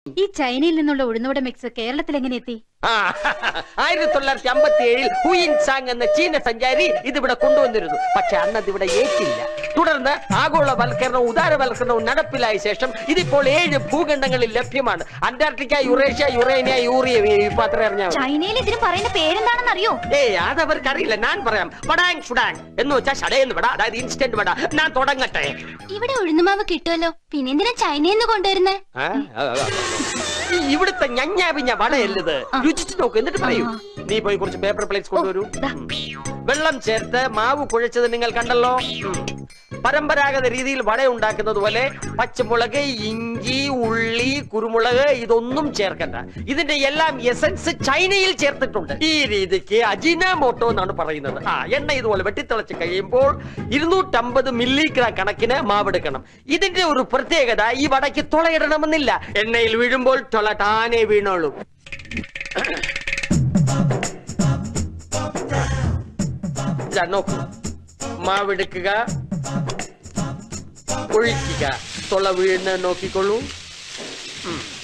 ഈ ചൈനയിൽ നിന്നുള്ള ഉഴുന്നുവട മിക്സ് കേരളത്തിൽ എങ്ങനെ എത്തി ആ, ആയിരത്തി തൊള്ളായിരത്തി അമ്പത്തി ഏഴിൽ ഹുയിൻ സാങ് എന്ന ചീന സഞ്ചാരി ഇതിവിടെ കൊണ്ടുവന്നിരുന്നു പക്ഷെ അന്ന് അതിവിടെ ഏറ്റില്ല തുടർന്ന് ആഗോളവൽക്കരണവും ഉദാരവൽക്കരണവും നടപ്പിലായ ശേഷം ഇതിപ്പോൾ ഏഴ് ഭൂഖണ്ഡങ്ങളിൽ ലഭ്യമാണ് അന്റാർട്ടിക്ക യുറേഷ്യ യുറേനിയ യൂറിയ ഇപ്പൊ അത്ര അറിഞ്ഞാൽ മതി. ചൈനയിൽ ഇതിന് പറയുന്ന പേരെന്താണെന്ന് അറിയോ ഏയ് അതവർക്കറിയില്ല ഞാൻ പറയാം വടാങ് ഫുഡാങ് എന്ന് വെച്ചാൽ ഷടയെന്ന് വിട അതായത് ഇൻസ്റ്റന്റ് വട ഞാൻ തുടങ്ങട്ടെ ഇവിടെ ഉഴുന്നുമാവ് കിട്ടുമല്ലോ പിന്നെ എന്തിനാ ചൈനയിൽ നിന്ന് കൊണ്ടുവരുന്നേ ആ, ആ, ആ. ഈ ഇവിടുത്തെ ഞഞ്ഞാപിഞ്ഞ വടയല്ലത് രുചിച്ചു നോക്ക് എന്നിട്ട് പറയൂ നീ പോയി കുറച്ച് പേപ്പർ പ്ലേറ്റ്സ് കൊണ്ടുവരൂ ദാ. ഉം. വെള്ളം ചേർത്ത് മാവ് കുഴച്ചത് നിങ്ങൾ കണ്ടല്ലോ ഉം. പരമ്പരാഗത രീതിയിൽ വട ഉണ്ടാക്കുന്നത് പോലെ പച്ചമുളക് ഇഞ്ചി ഉള്ളി കുരുമുളക് ഇതൊന്നും ചേർക്കണ്ട ഇതിന്റെ എല്ലാം എസൻസ് ചൈനയിൽ ചേർത്തിട്ടുണ്ട് ഈ രീതിക്ക് അജിനാമോട്ടോ എന്നാണ് പറയുന്നത് ആ എണ്ണ ഇതുപോലെ വെട്ടിത്തിളച്ച് കഴിയുമ്പോൾ ഇരുന്നൂറ്റമ്പത് മില്ലിഗ്രാം കണക്കിന് മാവെടുക്കണം ഇതിന്റെ ഒരു പ്രത്യേകത ഈ വടയ്ക്ക് തുളയിടണമെന്നില്ല എണ്ണയിൽ വീഴുമ്പോൾ തുള താനെ വീണോളൂ ഇതാ നോക്കൂ മാവെടുക്കുക ഒഴിക്കുക തുള വീഴുന്ന നോക്കിക്കൊള്ളൂ ഉം.